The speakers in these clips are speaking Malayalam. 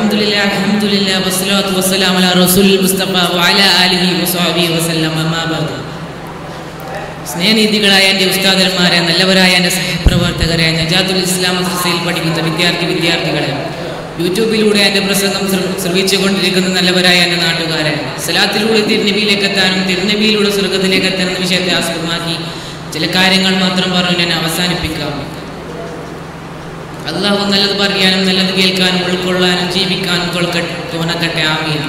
അൽഹംദുലില്ലാ അൽഹംദുലില്ലാ വസ്സലാത്തു വസ്സലാമു അലാ റസൂലിൽ മുസ്തഫ വഅലാ ആലിഹി വസ്വഹബിഹി വസല്ലം അമ്മാ ബഅദ് സ്നേഹനീതികളായ എൻ്റെ ഉസ്താദന്മാരെ നല്ലവരായ എൻ്റെ സഹപ്രവർത്തകരെ നജാത്തുൽ ഇസ്ലാം മദ്രസയിൽ പഠിക്കുന്ന വിദ്യാർത്ഥി വിദ്യാർത്ഥികളെ യൂട്യൂബിലൂടെ എൻ്റെ പ്രസംഗം ശ്ര- ശ്രവിച്ചുകൊണ്ടിരിക്കുന്ന നല്ലവരായ എൻ്റെ നാട്ടുകാരെ സലാത്തിലൂടെ തിരുനബിയിലേക്ക് എത്താനും തിരുനബിയിലൂടെ സ്വർഗത്തിലേക്ക് എത്താനും എന്ന വിഷയത്തെ ആസ്പദമാക്കി ചില കാര്യങ്ങൾ മാത്രം പറഞ്ഞു ഞാൻ അവസാനിപ്പിക്കാം അള്ളാഹു നല്ലത് പറയാനും നല്ലത് കേൾക്കാനും ഉൾക്കൊള്ളാനും ജീവിക്കാനും തുറക്കട്ടെ തുണക്കട്ടെ ആമീൻ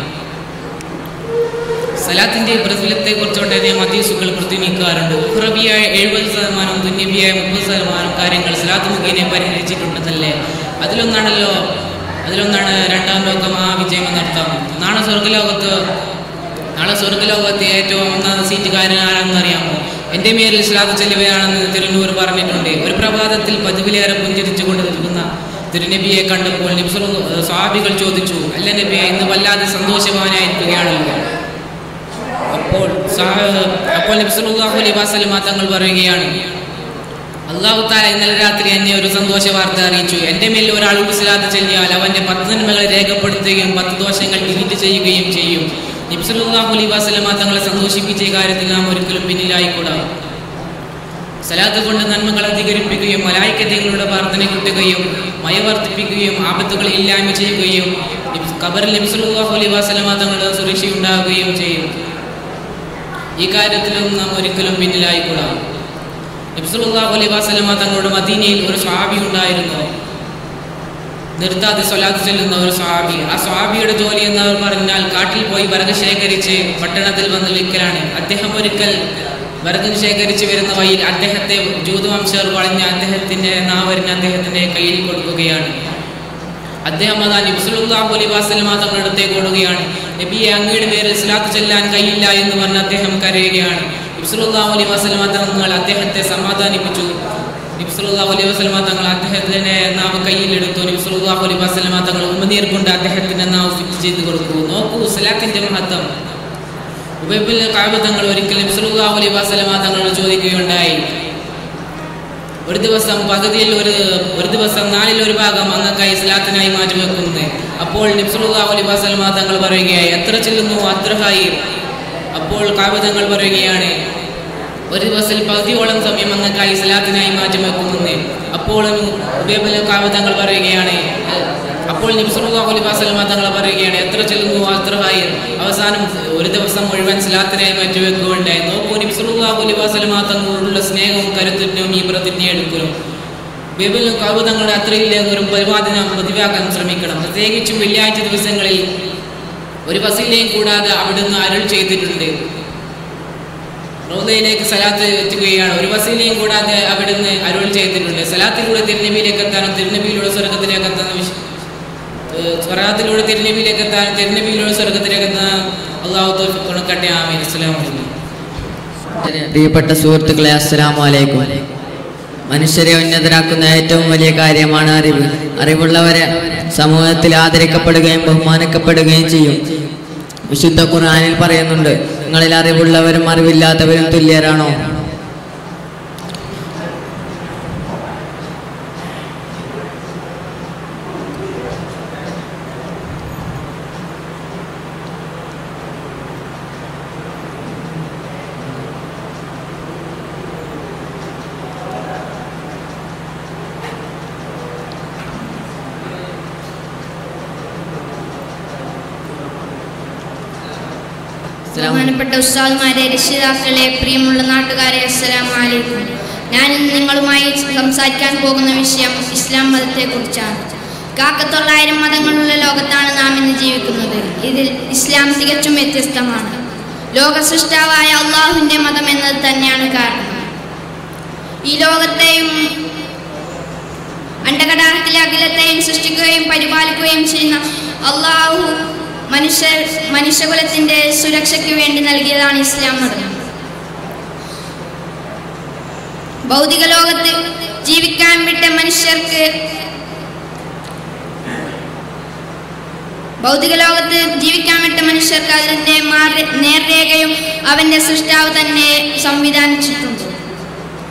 സലാത്തിന്റെ പ്രതിഫലത്തെ കുറിച്ചുകൊണ്ട് ഞാൻ മതീസുകൾ പ്രതിനിക്കാറുണ്ട് ഉഹ്റബിയായ എഴുപത് ശതമാനം ദുന്യബിയായ മുപ്പത് ശതമാനം കാര്യങ്ങൾ സലാത്ത് മുഖേന പരിഹരിച്ചിട്ടുണ്ടെന്നല്ലേ അതിലൊന്നാണല്ലോ അതിലൊന്നാണ് രണ്ടാം ലോകം ആ വിജയം എന്നർത്ഥം നാളെ സ്വർഗലോകത്ത് നാളെ സ്വർഗലോകത്തെ ഏറ്റവും ഒന്നാം സീറ്റുകാരൻ ആരാണെന്ന് അറിയാമോ എൻ്റെ മേലിൽ ശ്ലാത്ത് ചെല്ലുകയാണെന്ന് തിരുനൂർ പറഞ്ഞിട്ടുണ്ട് ഒരു പ്രഭാതത്തിൽ പതിവിലേറെ പുഞ്ചിരിച്ചുകൊണ്ട് നിൽക്കുന്ന തിരുനബിയെ കണ്ടപ്പോൾ നിബ്സറു സ്വാഭികൾ ചോദിച്ചു അല്ല നബിയെ ഇന്ന് വല്ലാതെ സന്തോഷവാനായിരിക്കുകയാണല്ലോ അപ്പോൾ സാ- അപ്പോൾ നബി സല്ലല്ലാഹു അലൈഹി വസല്ലമ തങ്ങൾ പറയുകയാണ് അള്ളാഹു താല ഇന്നലെ രാത്രി എന്നെ ഒരു സന്തോഷ വാർത്ത അറിയിച്ചു എൻ്റെ മേൽ ഒരാൾ ഉത്സലാത്ത് ചെല്ലിയാൽ അവൻ്റെ പത്ത് നന്മകൾ രേഖപ്പെടുത്തുകയും പത്ത് ദോഷങ്ങൾ ഡിലീറ്റ് ചെയ്യുകയും ചെയ്യും നബി സല്ലല്ലാഹു അലൈഹി വസല്ലമ തങ്ങളെ സന്തോഷിപ്പിച്ച ഈ കാര്യത്തിൽ നാം ഒരിക്കലും പിന്നിലായിക്കൂടാ സലാത്ത് കൊണ്ട് നന്മകൾ അധികരിപ്പിക്കുകയും മലായിക്കത്യങ്ങളുടെ പ്രാർത്ഥന കിട്ടുകയും മയ വർദ്ധിപ്പിക്കുകയും ആപത്തുകൾ ഇല്ലായ്മ ചെയ്യുകയും നബി- ഖബറിൽ നബി സല്ലല്ലാഹു അലൈഹി വസല്ലമ തങ്ങളുടെ സുരക്ഷയുണ്ടാവുകയും ചെയ്യും ഈ കാര്യത്തിലും നാം ഒരിക്കലും പിന്നിലായിക്കൂടാ നബ്സുല്ലാഹു അലൈഹി വസല്ലമ തങ്ങളുടെ മദീനയിൽ ഒരു സ്വാബി ഉണ്ടായിരുന്നു നിർത്താതെ സ്വലാത്ത് ചെല്ലുന്ന ഒരു സ്വാബി ആ സ്വാബിയുടെ ജോലി എന്ന് പറഞ്ഞാൽ കാട്ടിൽ പോയി വിറക് ശേഖരിച്ച് പട്ടണത്തിൽ വന്ന് വിൽക്കലാണ് അദ്ദേഹം ഒരിക്കൽ വിറക് ശേഖരിച്ച് വരുന്ന വഴിയിൽ അദ്ദേഹത്തെ ജൂതവംശർ വളഞ്ഞ് അദ്ദേഹത്തിന്റെ നാവരിന് അദ്ദേഹത്തിന്റെ കയ്യിൽ കൊടുക്കുകയാണ് അദ്ദേഹം അതാ നബിസുല്ലാഹു അലൈഹി വസല്ലമ തങ്ങളുടെ അടുത്തേക്ക് ഓടുകയാണ് നബിയെ അങ്ങയുടെ പേരിൽ സ്വലാത്ത് ചെല്ലാൻ കഴിയില്ല എന്ന് പറഞ്ഞ് അദ്ദേഹം കരയുകയാണ് നബിസുല്ലാഹു അലൈഹി വസല്ലമ തങ്ങൾ അദ്ദേഹത്തെ സമാധാനിപ്പിച്ചു നബിസുല്ലാഹു അലൈഹി വസല്ലമ തങ്ങൾ അദ്ദേഹത്തിന്റെ നാവ് കയ്യിലെടുത്തു നബിസുല്ലാഹു അലൈഹി വസല്ലമ തങ്ങൾ ഉമ്മനീർ കൊണ്ട് അദ്ദേഹത്തിന്റെ നാവ് ഫിറ്റ് ചെയ്ത് കൊടുത്തു നോക്കൂ സ്വലാത്തിന്റെ മഹത്വം ഉബൈബുൽ കാബ് തങ്ങൾ ഒരിക്കൽ നബിസുല്ലാഹു അലൈഹി വസല്ലമ തങ്ങളോട് ചോദിക്കുകയുണ്ടായി ഒരു ദിവസം പകുതിയിൽ ഒരു ഒരു ദിവസം നാലിൽ ഒരു ഭാഗം അങ്ങക്കായി ഇസ്ലാത്തിനായി മാറ്റിവെക്കുന്നത് അപ്പോൾ നിബ്സുല്ലാഹു അലൈഹി വസല്ലമ തങ്ങൾ പറയുകയായി എത്ര ചെല്ലുന്നു അത്ര ഹായി അപ്പോൾ കാവ്യതങ്ങൾ പറയുകയാണ് ഒരു ദിവസം പകുതിയോളം സമയം അങ്ങക്കായി ഇസ്ലാത്തിനായി മാറ്റിവെക്കുന്നത് അപ്പോൾ ഉബേബല കാവ്യതങ്ങൾ പറയുകയാണ് അപ്പോൾ നിബ്സുല്ലാഹു അലൈഹി വസല്ലമ തങ്ങൾ പറയുകയാണ് എത്ര ചെല്ലുന്നു അത്ര ഹായി അവസാനം ഒരു ദിവസം മുഴുവൻ ഇസ്ലാത്തിനായി മാറ്റിവെക്കുകയുണ്ടായി നോക്കൂ നിബ്സുല്ലാഹു അലൈഹി വസല്ലമ തങ്ങളോടുള്ള സ്നേഹവും കരുത്തിനും ഈ പ്രതിജ്ഞ എടുക്കലും ബൈബിളിലും കൗതങ്ങളുടെ അത്രയിലേക്ക് ഒരു പരിപാടി നാം പ്രതിവാക്കാൻ ശ്രമിക്കണം പ്രത്യേകിച്ചും വെള്ളിയാഴ്ച ദിവസങ്ങളിൽ ഒരു ബസ്സിലെയും കൂടാതെ അവിടുന്ന് അരുൾ ചെയ്തിട്ടുണ്ട് റോദയിലേക്ക് സലാത്ത് എത്തുകയാണ് ഒരു ബസ്സിലെയും കൂടാതെ അവിടുന്ന് അരുൾ ചെയ്തിട്ടുണ്ട് സലാത്തിലൂടെ തിരുനബിയിലേക്ക് എത്താനും തിരുനബിയിലൂടെ സ്വർഗത്തിലേക്ക് എത്താനും വിശ്- ഏഹ് സ്വറാത്തിലൂടെ തിരുനബിയിലേക്ക് എത്താനും തിരുനബിയിലൂടെ സ്വർഗത്തിലേക്ക് എത്താനും അള്ളാഹു തോഫിക്ക് കൊടുക്കട്ടെ ആമീൻ അസ്സലാമു അലൈക്കും പ്രിയപ്പെട്ട സുഹൃത്തുക്കളെ അസ്സലാമു അലൈക്കും മനുഷ്യരെ ഉന്നതരാക്കുന്ന ഏറ്റവും വലിയ കാര്യമാണ് അറിവ് അറിവുള്ളവരെ സമൂഹത്തിൽ ആദരിക്കപ്പെടുകയും ബഹുമാനിക്കപ്പെടുകയും ചെയ്യും വിശുദ്ധ ഖുർആനിൽ പറയുന്നുണ്ട് നിങ്ങളിൽ അറിവുള്ളവരും അറിവില്ലാത്തവരും തുല്യരാണോ അസ്സലാമു ബഹുമാനപ്പെട്ട ഉസ്താദ്മാരെ രക്ഷിതാക്കളെ പ്രിയമുള്ള നാട്ടുകാരെ അസ്സലാമു അലൈക്കും ഞാൻ ഇന്ന് നിങ്ങളുമായി സംസാരിക്കാൻ പോകുന്ന വിഷയം ഇസ്ലാം മതത്തെക്കുറിച്ചാണ് കാക്കത്തൊള്ളായിരം മതങ്ങളുള്ള ലോകത്താണ് നാം ഇന്ന് ജീവിക്കുന്നത് ഇതിൽ ഇസ്ലാം തികച്ചും വ്യത്യസ്തമാണ് ലോക സൃഷ്ടാവായ അള്ളാഹുവിൻ്റെ മതം എന്നത് തന്നെയാണ് കാരണം ഈ ലോകത്തെയും അണ്ടകടാഹത്തിലെ അഖിലത്തെയും സൃഷ്ടിക്കുകയും പരിപാലിക്കുകയും ചെയ്യുന്ന അള്ളാഹു മനുഷ്യ മനുഷ്യകുലത്തിന്റെ സുരക്ഷയ്ക്ക് വേണ്ടി നൽകിയതാണ് ഇസ്ലാം മതം ഭൗതിക ലോകത്ത് ജീവിക്കാൻ വിട്ട മനുഷ്യർക്ക് ഭൗതിക ലോകത്ത് ജീവിക്കാൻ വിട്ട മനുഷ്യർക്ക് അതിന്റെ മാർ- നേർരേഖയും അവന്റെ സൃഷ്ടാവ് തന്നെ സംവിധാനിച്ചിട്ടുണ്ട്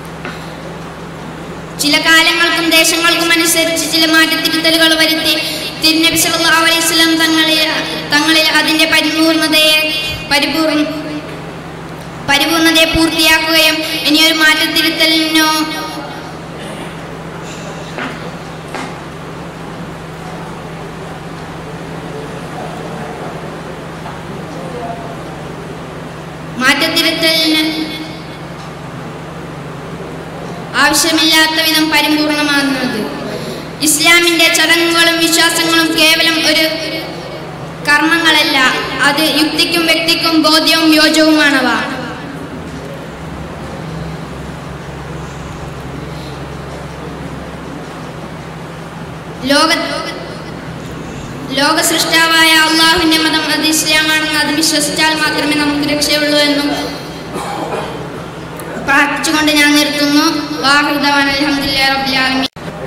ചില കാലങ്ങൾക്കും ദേശങ്ങൾക്കും അനുസരിച്ച് ചില മാറ്റത്തിരുത്തലുകൾ വരുത്തി തിരുനബി സല്ലല്ലാഹു അലൈഹി വസല്ലം തങ്ങളിൽ തങ്ങളിൽ അതിൻ്റെ പരിപൂർണതയെ പരിപൂർണ പരിപൂർണതയെ പൂർത്തിയാക്കുകയും ഇനിയൊരു മാറ്റത്തിരുത്തലിനോ മാറ്റത്തിരുത്തലിന് ആവശ്യമില്ലാത്ത വിധം പരിപൂർണമാകുന്നത് ഇസ്ലാമിന്റെ ചടങ്ങുകളും വിശ്വാസങ്ങളും കേവലം ഒരു കർമ്മങ്ങളല്ല അത് യുക്തിക്കും വ്യക്തിക്കും ബോധ്യവും യോജവുമാണവ ലോക ലോക സൃഷ്ടാവായ അള്ളാഹുവിന്റെ മതം അത് ഇസ്ലാമാണെന്ന് അത് വിശ്വസിച്ചാൽ മാത്രമേ നമുക്ക് രക്ഷയുള്ളൂ എന്നും പ്രാർത്ഥിച്ചുകൊണ്ട് ഞാൻ നിർത്തുന്നു വാഹിദവാൻ അലഹമുല്ലാ റബ്ബിൽ ആലമീൻ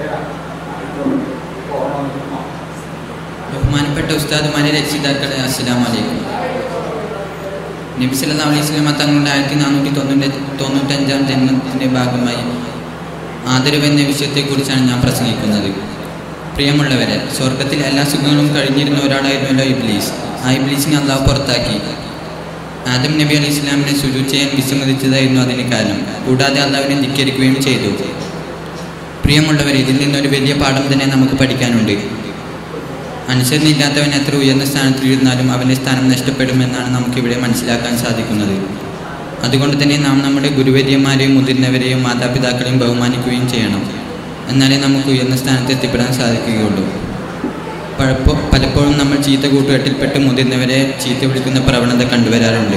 ബഹുമാനപ്പെട്ട ഉസ്താദുമാരെ രക്ഷിതാക്കളെ അസ്സലാം വലൈക്കും നബി സല്ലല്ലാഹു അലൈഹി വസല്ലമ തങ്ങളുടെ ആയിരത്തി നാനൂറ്റി തൊണ്ണൂറ്റി തൊണ്ണൂറ്റഞ്ചാം ജന്മത്തിൻ്റെ ഭാഗമായി ആദരവ് എന്ന വിഷയത്തെക്കുറിച്ചാണ് ഞാൻ പ്രസംഗിക്കുന്നത് പ്രിയമുള്ളവരെ സ്വർഗത്തിൽ എല്ലാ സുഖങ്ങളും കഴിഞ്ഞിരുന്ന ഒരാളായിരുന്നല്ലോ ഇബ്ലീസ് ആ ഇബ്ലീസിനെ അള്ളാഹു പുറത്താക്കി ആദം നബി അലൈഹി ഇസ്ലാമിനെ സുജു ചെയ്യാൻ വിസമ്മതിച്ചതായിരുന്നു അതിന് കാരണം കൂടാതെ അള്ളാഹുവിനെ ധിക്കരിക്കുകയും ചെയ്തു പ്രിയമുള്ളവരെ ഇതിൽ നിന്നൊരു വലിയ പാഠം തന്നെ നമുക്ക് പഠിക്കാനുണ്ട് അനുസരണയില്ലാത്തവൻ എത്ര ഉയർന്ന സ്ഥാനത്തിലിരുന്നാലും അവൻ്റെ സ്ഥാനം നഷ്ടപ്പെടുമെന്നാണ് നമുക്കിവിടെ മനസ്സിലാക്കാൻ സാധിക്കുന്നത് അതുകൊണ്ട് തന്നെ നാം നമ്മുടെ ഗുരുവര്യന്മാരെയും മുതിർന്നവരെയും മാതാപിതാക്കളെയും ബഹുമാനിക്കുകയും ചെയ്യണം എന്നാലേ നമുക്ക് ഉയർന്ന സ്ഥാനത്ത് എത്തിപ്പെടാൻ സാധിക്കുകയുള്ളൂ പലപ്പോ പലപ്പോഴും നമ്മൾ ചീത്ത കൂട്ടുകെട്ടിൽപ്പെട്ട് മുതിർന്നവരെ ചീത്ത വിളിക്കുന്ന പ്രവണത കണ്ടുവരാറുണ്ട്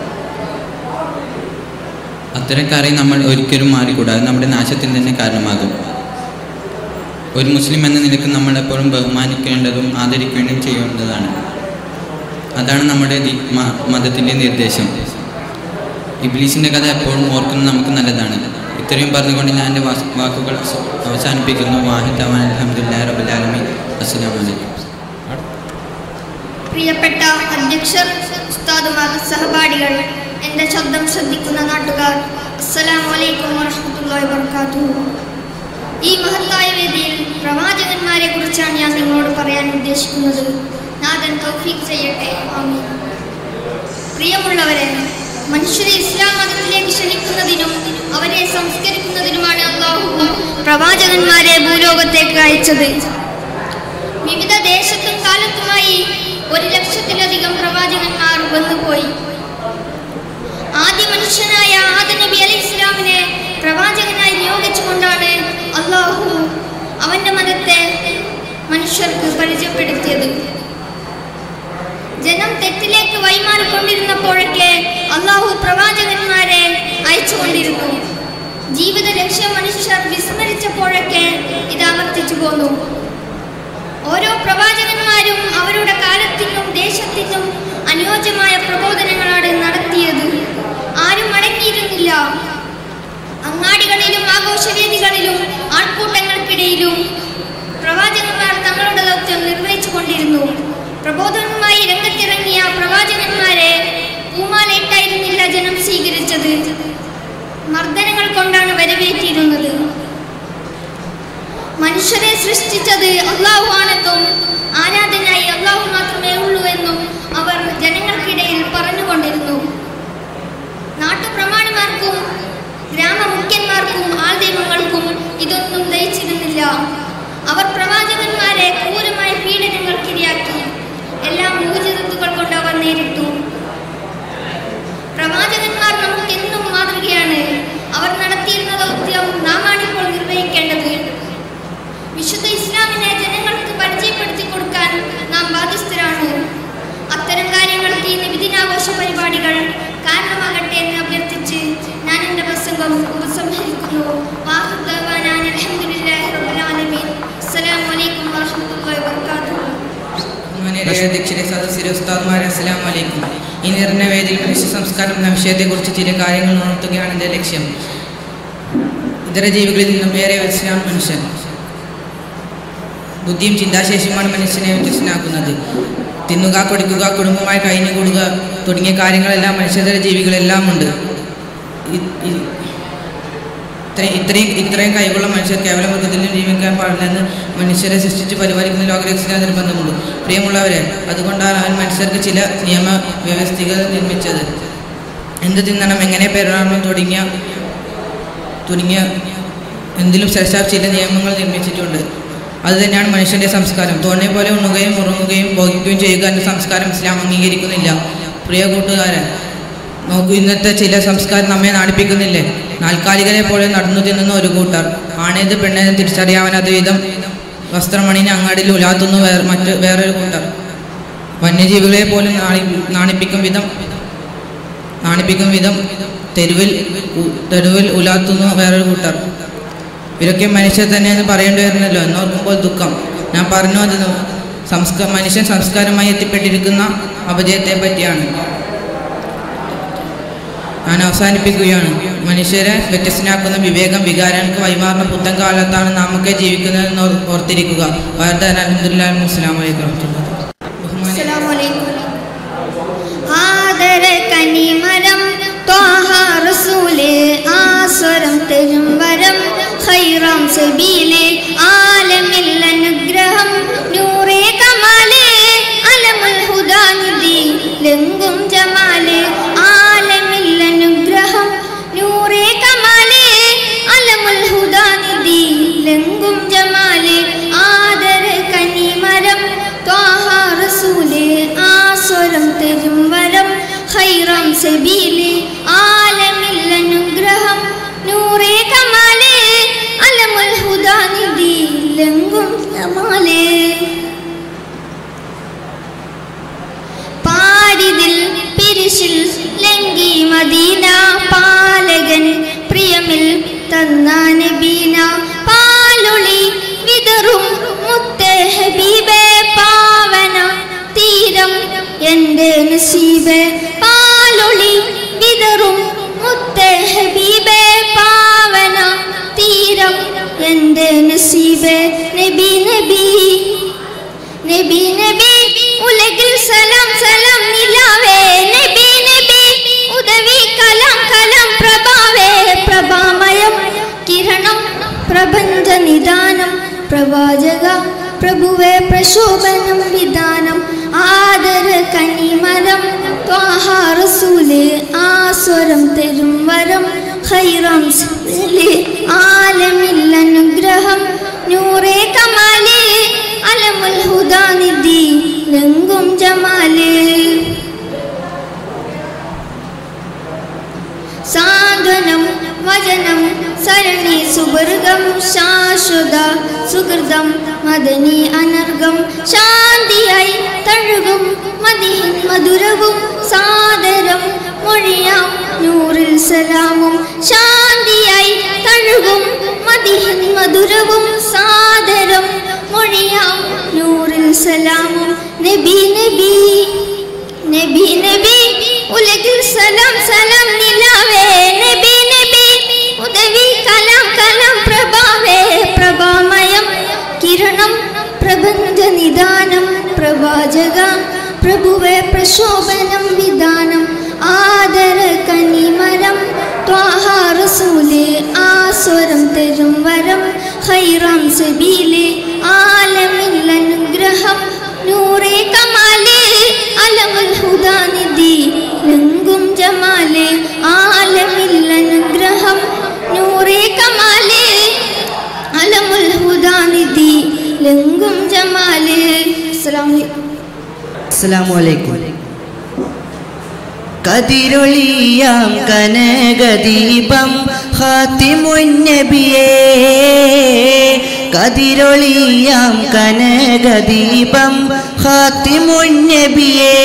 അത്തരക്കാരെ നമ്മൾ ഒരിക്കലും മാറിക്കൂടാ അത് നമ്മുടെ നാശത്തിന് തന്നെ കാരണമാകും ഒരു മുസ്ലിം എന്ന നിലക്ക് നമ്മൾ എപ്പോഴും ബഹുമാനിക്കേണ്ടതും ആദരിക്കേണ്ടതും ചെയ്യേണ്ടതാണ് അതാണ് നമ്മുടെ ദി- മ- മതത്തിൻ്റെ നിർദ്ദേശം ഇബ്ലീസിൻ്റെ കഥ എപ്പോഴും ഓർക്കുന്നത് നമുക്ക് നല്ലതാണ് ഇത്രയും പറഞ്ഞുകൊണ്ട് ഞാൻ എൻ്റെ വാസ്- വാക്കുകൾ സ- അവസാനിപ്പിക്കുന്നു വാഹിദ് അവാൻ അലഹമുല്ലാ റബുലാലമി അസ്സാം വലൈക്കും പ്രിയപ്പെട്ട അധ്യക്ഷർ ഉസ്താദുമാർ സഹപാഠികൾ എൻ്റെ ശബ്ദം ശ്രദ്ധിക്കുന്ന നാട്ടുകാർ അസ്സലാമു അലൈക്കും വറഹ്മത്തുള്ളാഹി വബറകാതുഹു ഈ മഹത്തായ വേദിയിൽ പ്രവാചകന്മാരെ കുറിച്ചാണ് ഞാൻ നിങ്ങളോട് പറയാൻ ഉദ്ദേശിക്കുന്നത് നാഥൻ തൗഫീഖ് ചെയ്യട്ടെ ആമീൻ പ്രിയമുള്ളവരെ മനുഷ്യരെ ഇസ്ലാം മതത്തിലേക്ക് ക്ഷണിക്കുന്നതിനും അവരെ സംസ്കരിക്കുന്നതിനുമാണ് അള്ളാഹു പ്രവാചകന്മാരെ ഭൂലോകത്തേക്ക് അയച്ചത് വിവിധ ദേശത്തും കാലത്തുമായി ഒരു ലക്ഷത്തിലധികം പ്രവാചകന്മാർ വന്നുപോയി ആദ്യ മനുഷ്യനായ ആദ നബി അലൈഹി ഇസ്ലാമിനെ പ്രവാചകനായി നിയോഗിച്ചുകൊണ്ടാണ് അള്ളാഹു അവന്റെ മതത്തെ മനുഷ്യർക്ക് പരിചയപ്പെടുത്തിയത് ജനം തെറ്റിലേക്ക് വൈമാറിക്കൊണ്ടിരുന്നപ്പോഴൊക്കെ അള്ളാഹു പ്രവാചകന്മാരെ അയച്ചുകൊണ്ടിരുന്നു ജീവിത ലക്ഷ്യം മനുഷ്യർ വിസ്മരിച്ചപ്പോഴൊക്കെ ഇത് ആവർത്തിച്ചു പോന്നു ഓരോ പ്രവാചകന്മാരും അവരുടെ കാലത്തിനും ദേശത്തിനും അനുയോജ്യമായ പ്രബോധനങ്ങളാണ് നടത്തിയത് ആരും അടങ്ങിയിരുന്നില്ല അങ്ങാടികളിലും ആഘോഷവേദികളിലും ആൾക്കൂട്ടങ്ങൾക്കിടയിലും പ്രവാചകന്മാർ തങ്ങളുടെ ദൗത്യം നിർവഹിച്ചു കൊണ്ടിരുന്നു പ്രബോധനവുമായി രംഗത്തിറങ്ങിയ പ്രവാചകന്മാരെ പൂമാലയിട്ടായിരുന്നില്ല ജനം സ്വീകരിച്ചത് മർദ്ദനങ്ങൾ കൊണ്ടാണ് വരവേറ്റിരുന്നത് മനുഷ്യരെ സൃഷ്ടിച്ചത് അള്ളാഹു ആണെന്നും ആരാധനായി അള്ളാഹു മാത്രമേ ഉള്ളൂ എന്നും അവർ ജനങ്ങൾക്കിടയിൽ പറഞ്ഞുകൊണ്ടിരുന്നു നാട്ടുപ്രമാണിമാർക്കും ഗ്രാമമുഖ്യന്മാർക്കും ആൾദൈവങ്ങൾക്കും ഇതൊന്നും ദയിച്ചിരുന്നില്ല അവർ പ്രവാചകന്മാരെ ക്രൂരമായ പീഡനങ്ങൾക്കിരയാക്കി എല്ലാ മൂജിതത്തുകൾ കൊണ്ട് അവർ നേരിട്ടു പ്രവാചകന്മാർ നമുക്ക് എന്നും മാതൃകയാണ് അവർ നടത്തിയിരുന്ന ദൗത്യം നാമാണിപ്പോൾ നിർവഹിക്കേണ്ടത് വിശുദ്ധ ഇസ്ലാമിനെ ജനങ്ങൾക്ക് പരിചയപ്പെടുത്തി കൊടുക്കാൻ നാം ബാധ്യസ്ഥരാണ് അത്തരം കാര്യങ്ങൾക്ക് ഈ നിബിദിനാഘോഷ പരിപാടികൾ കാരണമാകട്ടെ എന്ന് അഭ്യർത്ഥിച്ച് ഞാൻ എൻ്റെ പ്രസംഗം ഉപസംഹരിക്കുന്നു വാഹുദ്ദാൻ അലഹമുല്ലാഹി റബ്ബിൽ ആലമീൻ അസ്സലാമു അലൈക്കും വറഹ്മത്തുള്ളാഹി വബറകാതുഹു ബഹുമാന്യരായ അധ്യക്ഷരെ സദസ്യരെ ഉസ്താദ്മാരെ അസ്സലാം വലൈക്കും ഈ നിറഞ്ഞ വേദിയിൽ മനുഷ്യ സംസ്കാരം എന്ന വിഷയത്തെക്കുറിച്ച് ചില കാര്യങ്ങൾ ഉണർത്തുകയാണ് എൻ്റെ ലക്ഷ്യം ഇതര ജീവികളിൽ നിന്നും ഏറെ വ്യത്യസ്തനാണ് മനുഷ്യൻ ബുദ്ധിയും ചിന്താശേഷിയുമാണ് മനുഷ്യനെ വ്യത്യസ്തനാക്കുന്നത് തിന്നുക കൊടുക്കുക കുടുംബമായി കഴിഞ്ഞുകൂടുക തുടങ്ങിയ കാര്യങ്ങളെല്ലാം മനുഷ്യതര ജീവികളെല്ലാം ഉണ്ട് ഇ- ഇ- ഇത്രയും ഇത്രയും ഇത്രയും കൈകളുള്ള മനുഷ്യർ കേവലം മൃഗത്തിലും ജീവിക്കാൻ പാടില്ലെന്ന് മനുഷ്യരെ സൃഷ്ടിച്ച് പരിപാലിക്കുന്ന ലോകരക്ഷിക്കാൻ നിർബന്ധമുണ്ട് പ്രിയമുള്ളവരെ അതുകൊണ്ടാണ് അവൻ മനുഷ്യർക്ക് ചില നിയമ വ്യവസ്ഥകൾ നിർമ്മിച്ചത് എന്ത് തിന്നണം എങ്ങനെ പെരുമാറണം തുടങ്ങിയ തുടങ്ങിയ എന്തിലും ശ്രേഷ്ഠ ചില നിയമങ്ങൾ നിർമ്മിച്ചിട്ടുണ്ട് അത് തന്നെയാണ് മനുഷ്യൻ്റെ സംസ്കാരം തോന്നെ പോലെ ഉണ്ണുകയും ഉറങ്ങുകയും ഭോഗിക്കുകയും ചെയ്യുക എന്ന സംസ്കാരം ഇസ്ലാം അംഗീകരിക്കുന്നില്ല പ്രിയ കൂട്ടുകാരൻ നോക്കൂ ഇന്നത്തെ ചില സംസ്കാരം നമ്മെ നാണിപ്പിക്കുന്നില്ലേ നാൽക്കാലികളെ പോലെ നടന്നു തിന്നുന്ന ഒരു കൂട്ടർ ആണേത് പെണ്ണേത് തിരിച്ചറിയാവാനാത്ത വിധം വസ്ത്രമണിന് അങ്ങാടിയിൽ ഉലാത്തുന്നു വേറെ മറ്റ് വേറൊരു കൂട്ടർ വന്യജീവികളെ പോലും നാണി നാണിപ്പിക്കും വിധം നാണിപ്പിക്കും വിധം തെരുവിൽ ഉ- തെരുവിൽ ഉലാത്തുന്നു വേറൊരു കൂട്ടർ ഇവരൊക്കെ മനുഷ്യർ തന്നെയെന്ന് പറയേണ്ടി വരുന്നല്ലോ എന്നോർക്കുമ്പോൾ ദുഃഖം ഞാൻ പറഞ്ഞു വന്നത് സംസ്കാര മനുഷ്യൻ സംസ്കാരമായി എത്തിപ്പെട്ടിരിക്കുന്ന അപജയത്തെ പറ്റിയാണ് ഞാൻ അവസാനിപ്പിക്കുകയാണ് മനുഷ്യരെ വ്യത്യസ്തനാക്കുന്ന വിവേകം വികാരങ്ങൾക്ക് വൈമാറുന്ന പുത്തൻ കാലത്താണ് നാമൊക്കെ ജീവിക്കുന്നതെന്ന് ഓർ- ഓർത്തിരിക്കുക വാർത്ത അലഹമുല്ലാ അസ്സാം വലൈക്കും ബഹുമാനി അസ്സലാമലൈക്കും ആദര കനിമരം ത്വാഹ റസൂല് ആസ്വരം തരും വരം ഖൈറാം സബീല് ആലമിൽ അനുഗ്രഹം നൂറേ കമാല് അലമുൽ ഹുദാനിധി ലെങ്കും ജമാല് ആലമിൽ അനുഗ്രഹം നൂറേ കമാല് അലമുൽ ഹുദാനിധി ലെങ്കും ജമാല് ആദര കനിമരം ത്വാഹ റസൂല് ആസ്വരം തരും വരം ഖൈറാം സബീല് ആലമിൽ അനുഗ്രഹം നൂറേ കമാല് അലമുൽ ഹുദാനിധി ലെങ്കും ജമാല് പാരിതിൽ പിരിശിൽ ലങ്കി മദീന പാലകൻ പ്രിയമിൽ തന്ന നബീന പാലൊളി വിതറും മുത്തേ ഹബീബേ പാവന തീരം എൻ്റെ നസീബേ പാലൊളി വിതറും മുത്തേ ഹബീബേ പാവന തീരം എൻ്റെ നസീബേ നബി നബി നബി നബി ഉലകിൽ സലാം സലാം നിലാവേ നബി നബി ഉദവി കലാം കലാം പ്രഭാവേ പ്രഭാമയം കിരണം പ്രപഞ്ച നിദാനം പ്രവാചക പ്രഭുവേ പ്രശോഭനം വിധാനം ആദര കനിമരം ത്വാഹ റസൂല് ആസ്വരം തരും വരം ഖൈറാം സബീല് ആലമിൽ അനുഗ്രഹം നൂറേ കമാല് അലമുൽ ഹുദാനിധി ലങ്കും ജമാല് സാന്ത്വനം വചനം സരണി സുവർഗം ശാശ്വത സുഹൃതം മദനി അനർഗം ശാന്തിയായി തഴുകും മതിഹിൻ മധുരവും സാദരം മൊഴിയാം നൂറിൽ സലാമും ശാന്തിയായി തഴുകും മതിഹിൻ മധുരവും സാദരം മൊഴിയാം നൂറിൽ സലാമും നബി നബി നബി നബി ഉലകിൽ സലാം സലാം നിലാവേ നബി നബി ഉദവി കലാം കലാം പ്രഭാവേ പ്രഭാമയം കിരണം പ്രപഞ്ച നിദാനം പ്രവാചക പ്രഭുവേ പ്രശോഭനം വിധാനം ആദര കനിമരം ത്വാഹ റസൂല് ആസ്വരം തരും വരം ഖൈറാം സബീല് ആലമിൽ അനുഗ്രഹം നൂറേ കമാല് അലമുൽ ഹുദാനിധി ലങ്കും ജമാല് ആലമിൽ അനുഗ്രഹം നൂറേ കമാല് അലമുൽ ഹുദാനിധി ലങ്കും ജമാല് അസ്സലാമു അലൈക്കും അസ്സലാമു അലൈക്കും കതിരൊളിയാം കനകദീപം ഹാത്തിമുന്നബിയേ കതിരൊളിയാം കനകദീപം ഹാത്തിമുന്നബിയേ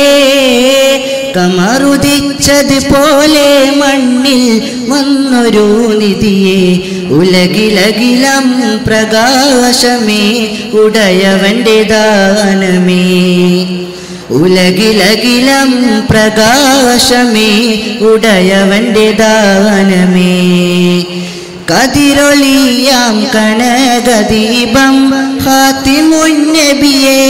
കമറുദിച്ചതുപോലെ മണ്ണിൽ വന്നൊരു നിധിയെ ഉലകിലകിലം പ്രകാശമേ ഉടയവൻ്റെ ദാനമേ ഉലകിലകിലം പ്രകാശമേ ഉടയവൻ്റെ ദാനമേ കതിരൊളിയാം കനകദീപം ഹാത്തിമുന്നബിയേ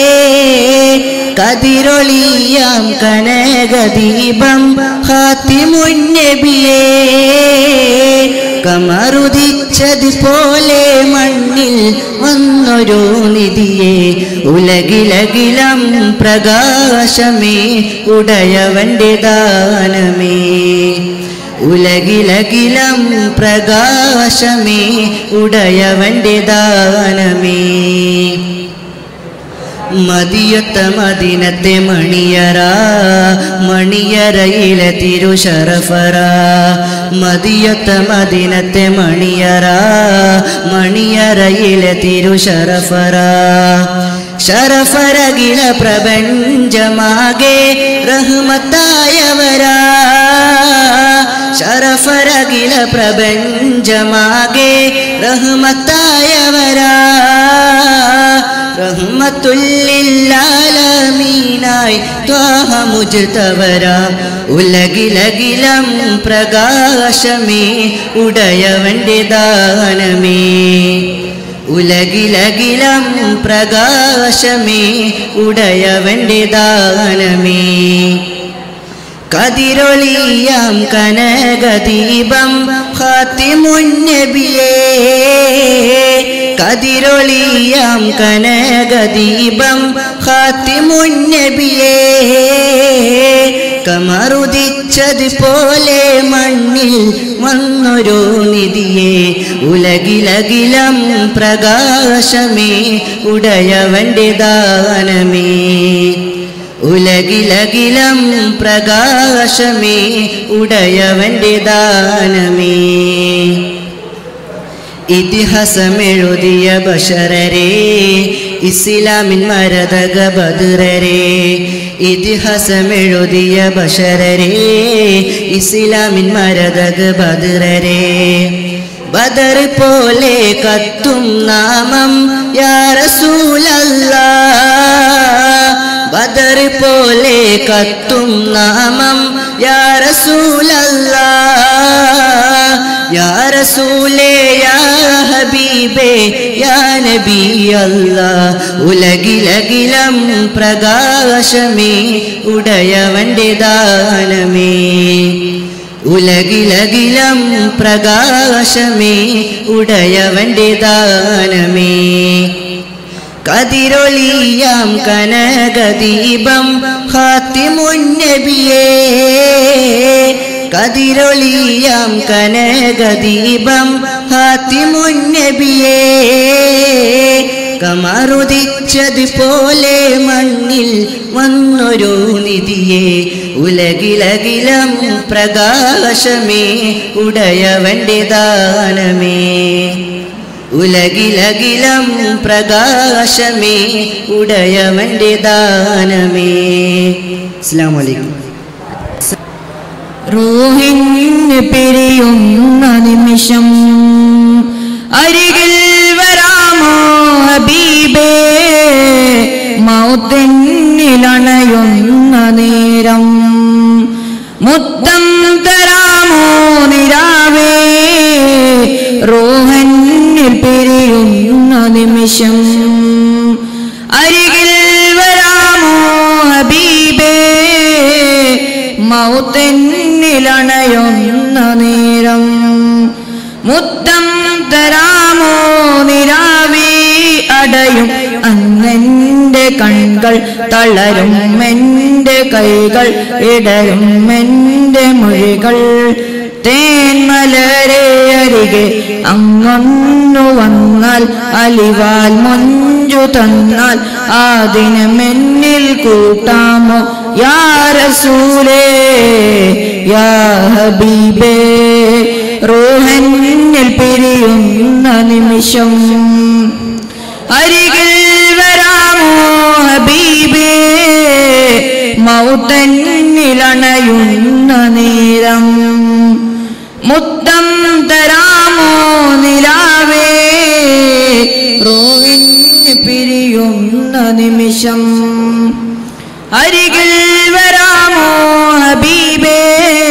കതിരൊളിയാം കനകദീപം ഹാത്തിമുന്നബിയേ കമറുദിച്ചതുപോലെ മണ്ണിൽ വന്നൊരു നിധിയെ ഉലകിലകിലം പ്രകാശമേ ഉടയവന്റെ ദാനമേ ഉലകിലകിലം പ്രകാശമേ ഉടയവന്റെ ദാനമേ മതിയൊത്ത മദിനത്തെ മണിയറ മണിയറയിലെ തിരുശറഫറ മതിയൊത്ത മദിനത്തെ മണിയറ മണിയറയിലെ തിരുശറഫറ ശരഫരകില പ്രപഞ്ചമാകെ റഹ്മത്തായവരാ ശരഫരകില പ്രപഞ്ചമാകെ റഹ്മത്തായവരാ റഹ്മത്തുല്ലില്ലാലമീനായി ത്വാഹ മുജ്തവരാം ഉലകിലകിലം പ്രകാശമേ ഉടയവന്റെ ദാനമേ ഉലകിലകിലം പ്രകാശമേ ഉടയവന്റെ ദാനമേ കതിരൊളിയാം കനകദീപം ഹാത്തിമുന്നബിയേ കതിരൊളിയാം കനകദീപം ഹാത്തിമുന്നബിയേ കമറുദിച്ചതുപോലെ മണ്ണിൽ വന്നൊരു നിധിയെ ഉലകിലകിലം പ്രകാശമേ ഉടയവന്റെ ദാനമേ ഉലകിലകിലം പ്രകാശമേ ഉടയവന്റെ ദാനമേ ഇതിഹാസമെഴുതിയ ബഷരരെ ഇസ്ലാമിൻ മരതക ബദുരരെ ഇതിഹാസമെഴുതിയ ബഷരരെ ഇസ്ലാമിൻ മരതക ബദുരരെ ബദർ പോലെ കത്തും നാമം യാ റസൂലല്ലാ ബദർ പോലെ കത്തും നാമം യാ റസൂലല്ലാ യാ റസൂലേ യാ ഹബീബേ യാ നബി അല്ലാ ഉലകിലകിലം പ്രകാശമേ ഉടയവന്റെ ദാനമേ ഉലകിലകിലം പ്രകാശമേ ഉടയവന്റെ ദാനമേ കതിരൊളിയാം കനകദീപം ഹാത്തിമുന്നബിയേ കതിരൊളിയാം കനകദീപം ഹാത്തിമുന്നബിയേ കമറുദിച്ചതുപോലെ മണ്ണിൽ വന്നൊരു നിധിയെ ഉലകിലകിലം പ്രകാശമേ ഉടയവന്റെ ദാനമേ ഉലകിലകിലം പ്രകാശമേ ഉടയവന്റെ ദാനമേ അസ്സാം വലൈക്കും റൂഹിന് പിരിയുന്ന നിമിഷം അരികിൽ വരാമോ ഹബീബേ മൗത്തിനിലണയുന്ന നേരം മുത്തം തരാമോ നിരാവേ റൂഹന്നിൽ പിരിയുന്ന നിമിഷം അരികിൽ വരാമോ ഹബീബേ മൗത്തിനിലണയുന്ന നേരം മുത്തം തരാമോ നിരാവി അടയും അന്നെൻ്റെ കൺകൾ തളരും എൻ്റെ കൈകൾ ഇടരും എൻ്റെ മൊഴികൾ തേന്മലരെ അരികെ അങ്ങൊന്നു വന്നാൽ അലിവാൽ മൊഞ്ചു തന്നാൽ ആ ദിനമെന്നിൽ കൂട്ടാമോ യാ റസൂലേ യാ ഹബീബേ റോഹന്നിൽ പിരിയുന്ന നിമിഷം അരികിൽ വരാമോ ഹബീബേ മൗത്തന്നിലണയുന്ന നേരം മുത്തം തരാമോ നിലാവേ റോവിന് പിരിയുന്ന നിമിഷം അരികിൽ വരാമോ ഹബീബേ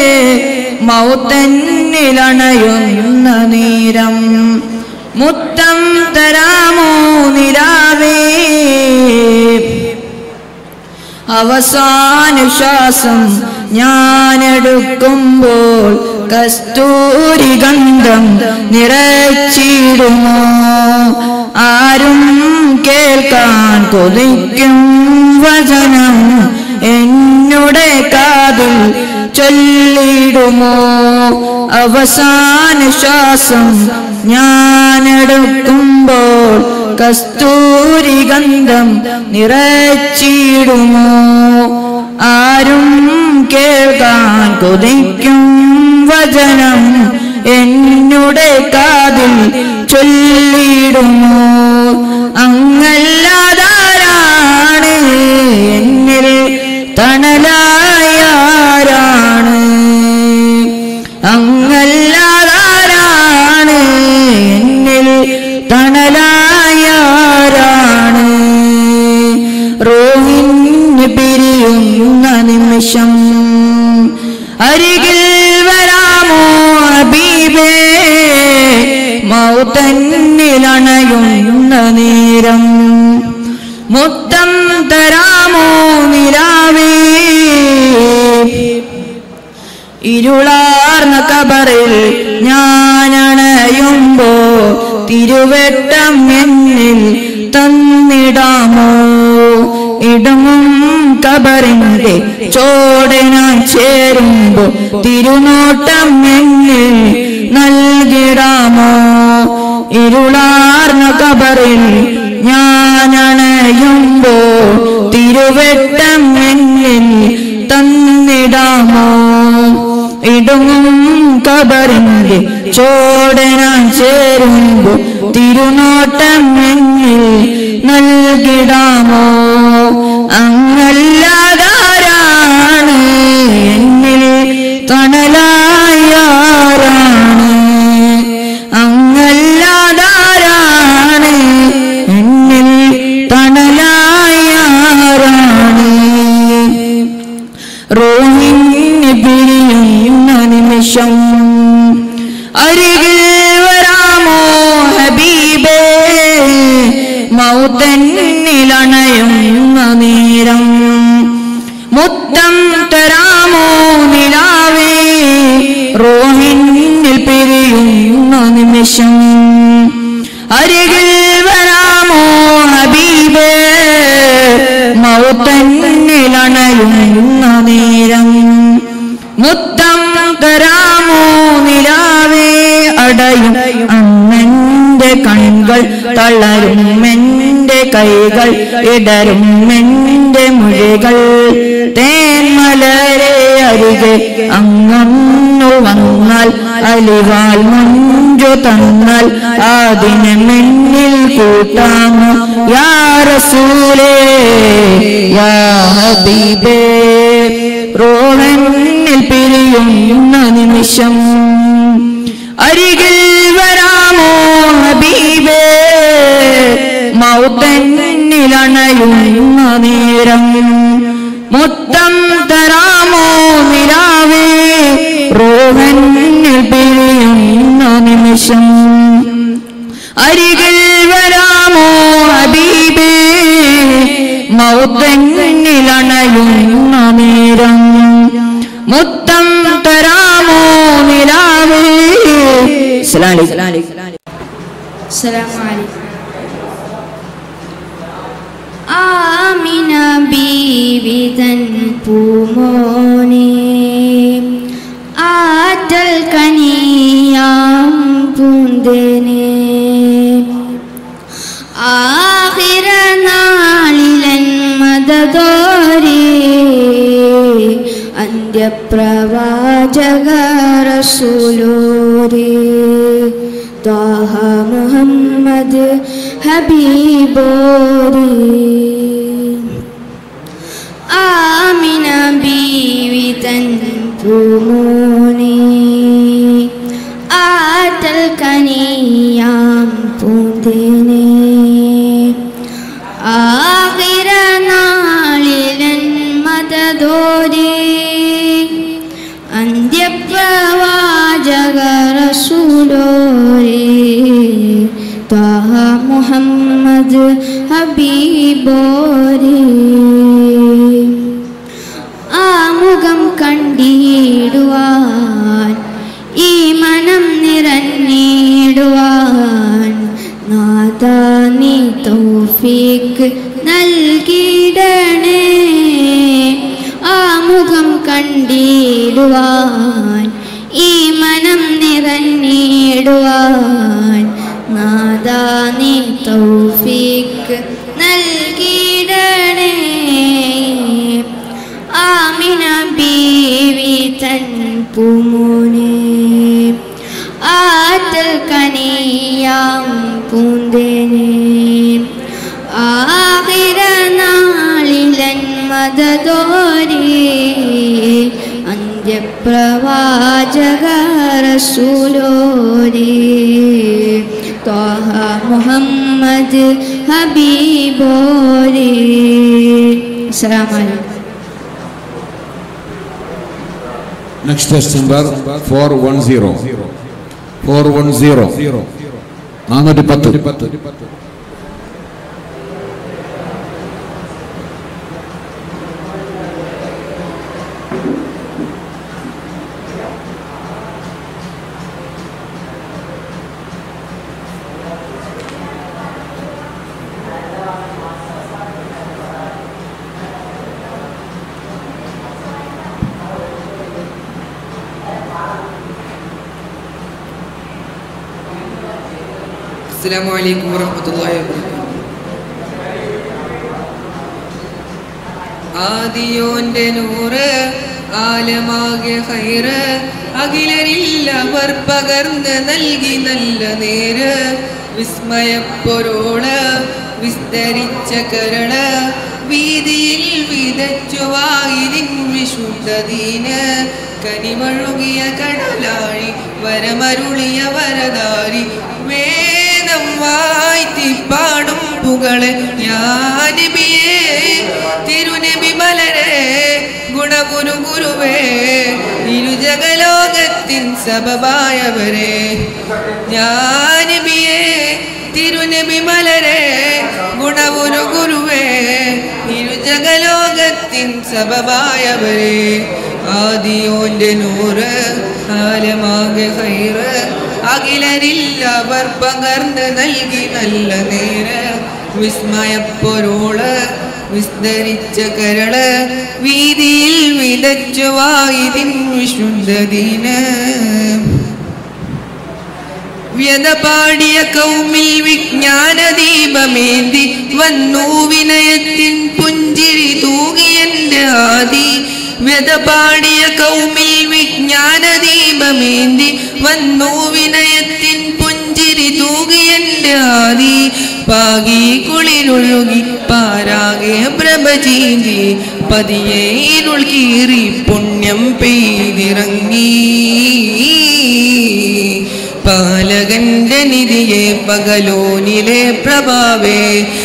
മൗത്തന്നിലണയുന്ന നേരം മുത്തം തരാമോ നിലാവേ അവസാന ശ്വാസം ഞാനെടുക്കുമ്പോൾ കസ്തൂരി ഗന്ധം നിറച്ചിടുമോ ആരും കേൾക്കാൻ കൊതിക്കും വചനം എന്നുടെ കാതിൽ ചൊല്ലിടുമോ അവസാന ശ്വാസം ഞാനെടുക്കുമ്പോൾ കസ്തൂരി ഗന്ധം നിറച്ചിടുമോ ആരും കേൾക്കാൻ കൊതിക്കും വചനം എന്നുടെ കാതിൽ ചൊല്ലിടുമോ അങ്ങല്ലാതാരാണ് എന്നിൽ തണലായാരാണ് അങ്ങല്ലാതാരാണ് എന്നിൽ തണലായാരാണ് റോഹിന് പിരിയുന്ന നിമിഷം അരികിൽ വരാമോ ഹബീബേ മൗതന്നിലണയുന്ന നേരം മുത്തം തരാമോ നിലാവേ ഇരുളാർന്ന കബറിൽ ഞാനണയുമ്പോ തിരുവെട്ടം എന്നിൽ തന്നിടാമോ ഇടമും കബറിന്റെ ചോടനാൻ ചേരുമ്പോ തിരുനോട്ടം എന്നിൽ നൽകിടാമോ ഇരുളാർന്ന കബറിൽ ഞാനണയുമ്പോ തിരുവെട്ടം എന്നിൽ തന്നിടാമോ ഇടുങ്ങും കബറിന്റെ ചോടനാൻ ചേരുമ്പോ തിരുനോട്ടം എന്നിൽ നൽകിടാമോ അങ്ങല്ലാതാരാണ് എന്നിൽ തണലായാരാണ് അങ്ങല്ലാതാരാണ് എന്നിൽ തണലായാരാണ് റോഹിന് പിരിയുന്ന നിമിഷം അരികിൽ വരാമോ ഹബീബേ മൗതന്നിലണയുന്ന നേരം മുത്തം തരാമോ നിലാവേ റോഹിന്നിൽ പിരിയുന്ന നിമിഷം അരികിൽ വരാമോ ഹബീബേ മൗതന്നിലണയുന്ന നേരം മുത്തം തരാമോ നിലാവേ അടയും അന്നെന്റെ കൺകൾ തളരും എന്റെ കൈകൾ ഇടരും എന്റെ മൊഴികൾ തേന്മലരെ അരികെ അങ്ങന്നു വന്നാൽ അലിവാൽ മുഞ്ചു തന്നാൽ അതിനെ മെന്നിൽ കൂട്ടാമോ യാ റസൂലേ യാ ഹബീബേ റോഹന്നിൽ പിരിയുന്ന നിമിഷം അരികിൽ വരാമോ ഹബീബേ മൗതന്നിലണയുന്ന നേരം മുത്തം തരാമോ നിലാവേ റോഹന്നിൽ പിരിയുന്ന നിമിഷം അരികിൽ വരാമോ ഹബീബേ മൗതന്നിലണയുന്ന നേരം മുത്തം തരാമോ നിലാവേ സലാം അസ്സലാമലൈക്കും ആമിന ബീവി തൻ പൂമോനെ ആറ്റൽ കനിയാം പൂന്തേനെ ആഹിര നാളിലൻ മദതോരേ അന്ത്യപ്രവാചക റസൂലോരേ ത്വാഹ മുഹമ്മദ് ഹബീബോരേ ആമിന ബീവി തൻ പൂമോനെ ആറ്റൽ കനിയാം പൂന്തേനെ ആകിര നാളിലൻ മതദോരേ അന്ത്യപ്രവാചക റസൂലോരേ ത്വാഹ മുഹമ്മദ് ഹബീബോരേ ആമുഖം കണ്ടിടുവാൻ ഈ മനം നിറഞ്ഞിടുവാൻ നാഥ നീ തൗഫീക്ക് നൽകിടണേ ആ മുഖം കണ്ടിടുവാൻ ഈ മനം നിറഞ്ഞിടുവാൻ നാഥ നീ തൗഫീക്ക് നൽകിടണേ ആമിന ബീവി തൻ പൂമോനെ ആറ്റൽ കനിയാം പൂന്തേനെ ആഹിര നാളിലൻ മതതോരേ അന്ത്യപ്രവാചക റസൂലോരേ ത്വാഹ മുഹമ്മദ് ഹബീബോരേ അസ്സലാമു അലൈക്കും Next test number 410. 410. നാനൂറ്റി പത്ത് അസ്സലാമു അലൈക്കും വറഹ്മത്തുള്ളാഹി വബറകാതുഹു ആദിയോന്റെ നൂറ് ആലമാകെ ഹൈറ് അഖിലരില്ലവർ പകർന്ന് നൽകി നല്ല നേര് വിസ്മയപ്പൊരോള് വിസ്തരിച്ച കരള് വീതിയിൽ വിതച്ചു വായിലിൻ വിശുദ്ധദീന് കനിമഴുകിയ കടലാഴി വരമരുളിയ വരദാരി വേദം വായ്ത്തി പാടും പുകള് യാനബിയേ തിരുനബി മലരെ ഗുണഗുരു ഗുരുവേ ഇരുജഗലോകത്തിൻ സബബായവരെ ഞാനബിയേ തിരുനബി മലരെ ഗുണഗുരു ഗുരുവേ ഇരുജഗലോകത്തിൻ സബബായവരെ ആദിയോന്റെ നൂറ് കാലമാകെ ഹൈറ് അഖിലരില്ലവർ പകർന്ന് നൽകി നല്ല നേര് വിസ്മയപ്പൊരോള് വിസ്തരിച്ച കരള് വീതിയിൽ വിതച്ചു വായിതിൻ വിശുദ്ധദീന് വ്യത പാടിയ കൗമിൽ വിജ്ഞാന ദീപമേന്തി വന്നു വിനയത്തിൻ പുഞ്ചിരി തൂകിയന്റെ ആദി വ്യത പാടിയ കൗമിൽ വിജ്ഞാന ദീപമേന്തി വന്നു വിനയത്തിൻ പുഞ്ചിരി തൂകിയന്റെ ആദി പാകി കുളിരൊഴുകി പാരാകെ പ്രഭ ചീന്തി പതിയെ ഇരുൾ കീറി പുണ്യം പെയ്തിറങ്ങി പാലകന്റെ നിധിയെ പകലോനിലെ പ്രഭാവേ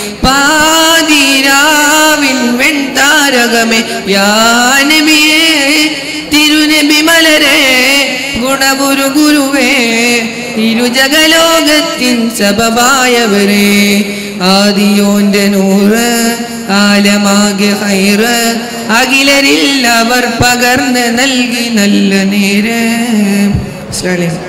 പാതിരാവിൻ വെൺതാരകമേ യാനബിയേ തിരുനബി മലരെ ഗുണഗുരു ഗുരുവേ ഇരുജഗലോകത്തിൻ സബബായവരെ ആദിയോന്റെ നൂറ് കാലമാകെ ഹൈറ് അഖിലരിൽ അവർ പകർന്ന് നൽകി നല്ല നേര് അസ്സലാമു അലൈക്കും.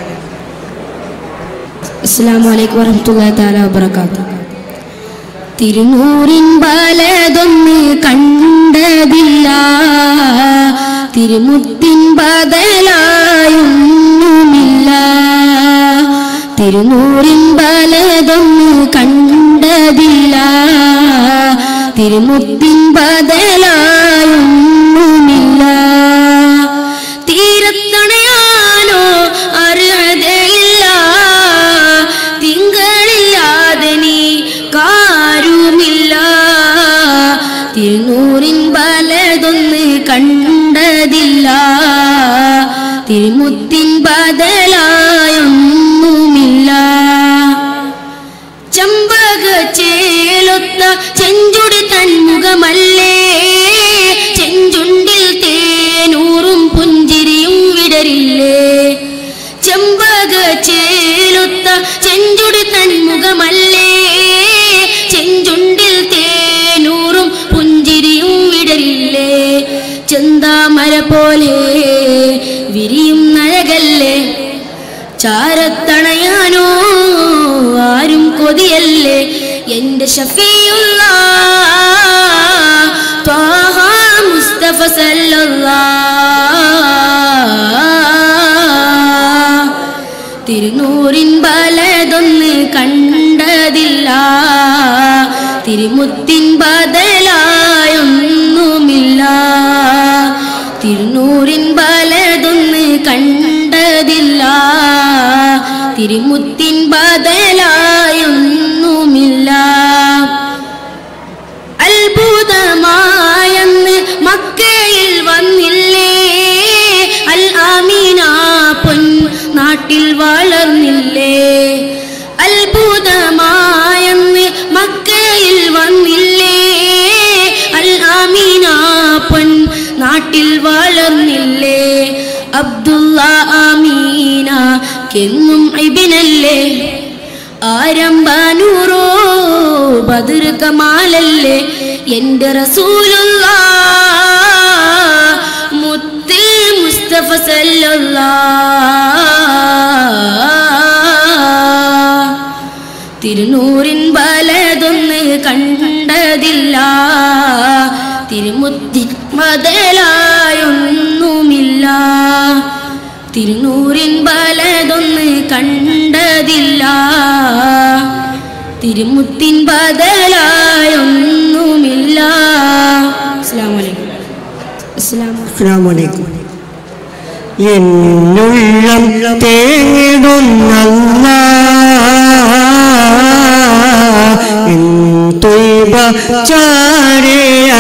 അസ്സാം വലൈക്കും വറഹമത്തുള്ളാഹി തആല വബറകാതുഹു തിരുനൂറിൻ ബലതൊന്ന് കണ്ടതില്ല തിരുമുത്തിൻ ബദലായൊന്നുമില്ല തിരുനൂറിൻ ബലതൊന്ന് കണ്ടതില്ല തിരുമുത്തിൻ ബദലായൊന്നുമില്ല തീരത്തണയാനോ അർഹതയില്ല തിങ്കളില്ലാതെ നീ കാരുമില്ല തിരുനൂറിൻ ബലതൊന്ന് കണ്ടതില്ല തിരുമുത്തിൻ ബദലായൊന്നുമില്ല ചമ്പക ചേലൊത്ത ചെഞ്ചുടി തന്മുഖമല്ലേ ചെഞ്ചുണ്ടിൽ തേനൂറും പുഞ്ചിരിയും വിടരില്ലേ ചെമ്പക ചേലൊത്ത ചെഞ്ചുടി തന്മുഖമല്ലേ ചെഞ്ചുണ്ടിൽ തേനൂറും പുഞ്ചിരിയും വിടരില്ലേ ചെന്താമര പോലെ വിരിയും നഴകല്ലേ ചാരത്തണയാനോ ആരും കൊതിയല്ലേ എന്റെ ഷഫിയുള്ള ത്വാഹ മുസ്തഫ സല്ലല്ലാഹ് തിരുനൂറിൻ ബലതൊന്ന് കണ്ടതില്ല തിരുമുത്തിൻ ബദലായൊന്നുമില്ല തിരുനൂറിൻ ബലതൊന്ന് കണ്ടതില്ല തിരുമുത്തിൻ ബദലായൊന്നുമില്ല അത്ഭുതമായെന്ന് മക്കയിൽ വന്നില്ലേ അൽ ആമീന പൊൻ നാട്ടിൽ വളർന്നില്ലേ അത്ഭുതമായെന്ന് മക്കയിൽ വന്നില്ലേ അൽ ആമീന പൊൻ നാട്ടിൽ വളർന്നില്ലേ അബ്ദുള്ള ആമീന കെന്നും ഇബിനല്ലേ ആരംഭനൂറോ ബദർ കമാലല്ലേ എന്റെ റസൂലുള്ള മുത്തിൽ മുസ്തഫ സല്ലല്ലാഹ് തിരുനൂറിൻ ബലതൊന്ന് കണ്ടതില്ല തിരുമുത്തി മതലായൊന്നുമില്ല തിരുനൂറിൻ ബലതൊന്ന് കണ്ടതില്ല തിരുമുത്തിൻ ബദലായൊന്നുമില്ല അസ്സലാമു അലൈക്കും അസ്സലാമു അസ്സലാമു അലൈക്കും എന്നുള്ളം തേടുന്നല്ല തൊയ്ബ ചാരേ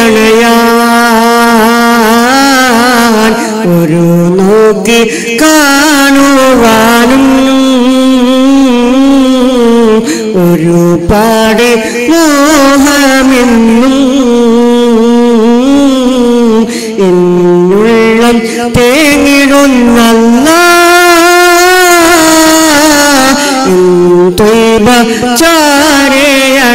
അണയാൻ ഒരു നോക്കി കാണുവാനും ഒരു പാട് മോഹമെന്നും എന്നുള്ളം തേങ്ങിടുന്നല്ല തൊയ്ബ ചാരേ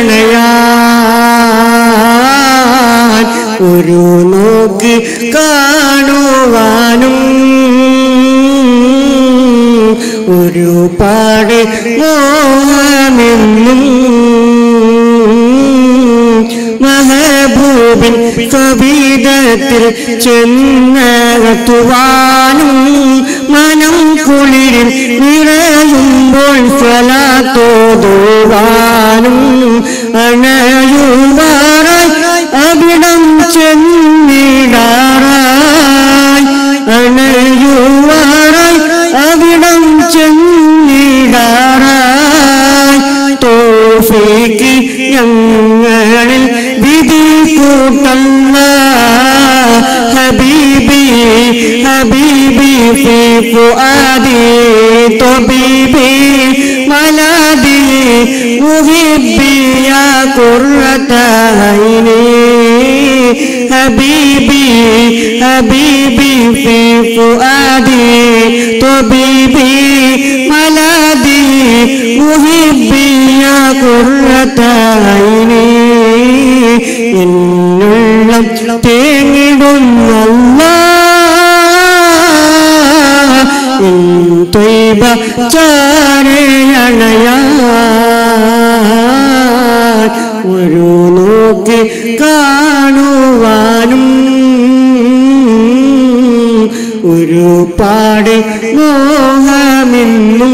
അണയാൻ ഒരു നോക്ക് കാണുവാനും ഒരു പാട് മോഹമെന്നും മഹബൂബിൻ കവിതത്തിൽ ചെന്നകത്തുവാനും മനം കുളിരിൽ നിറയുമ്പോൾ സ്വലാത്തോതുവാനും അണയുവാറായി അവിടം ചെന്നിടാറായി അണയുവാറായി അവിടം ചെന്നിടാറായി തോഫിക്ക് ഞങ്ങളിൽ വിധി കൂട്ടല്ല ഹബീബി ഹബീബി ഫി ഫുആദി طبيبي ملاذي محبي يا قرة عيني حبيبي حبيبي في فؤادي طبيبي ملاذي محبي يا قرة عيني എന്നുള്ളം തേങ്ങിടുന്നല്ല തൊയ്ബ ചാരയണയാൻ ഒരു നോക്കി കാണുവാനും ഒരു പാട് മോഹമെന്നും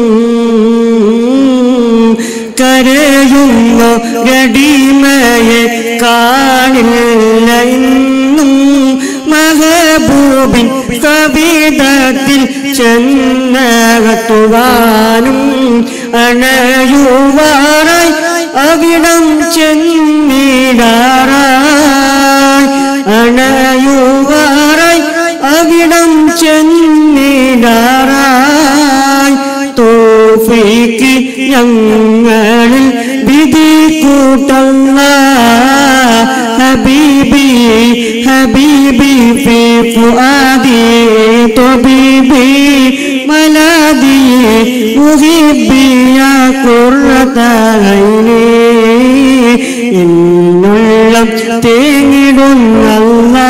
കരയുന്ന ഗടിമയെ കാണില്ല ഇന്നും മഹബൂബിൻ കവിതത്തിൽ ചെന്നകത്തുവാനും അണയുവാറായി അവിടം ചെന്നിടാറായി അണയുവാറായി അവിടം ചെന്നിടാറായി തോഫിക്ക് ഞങ്ങളിൽ വിധി കൂട്ടല്ല ഹബീബി ഹബീബി ഫി ഫുആദി طبيبي ملاذي محبي يا قرة عيني എന്നുള്ളം തേങ്ങിടുന്നല്ല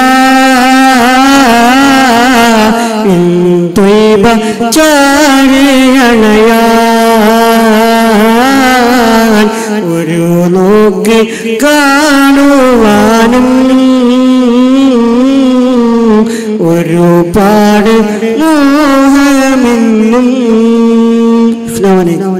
തൊയ്ബ ചാരയണയാ ഒരു നോക്കി കാണുവാനും ഒരുപാട് മോഹമെന്നും അസ്സലാമു അലൈക്കും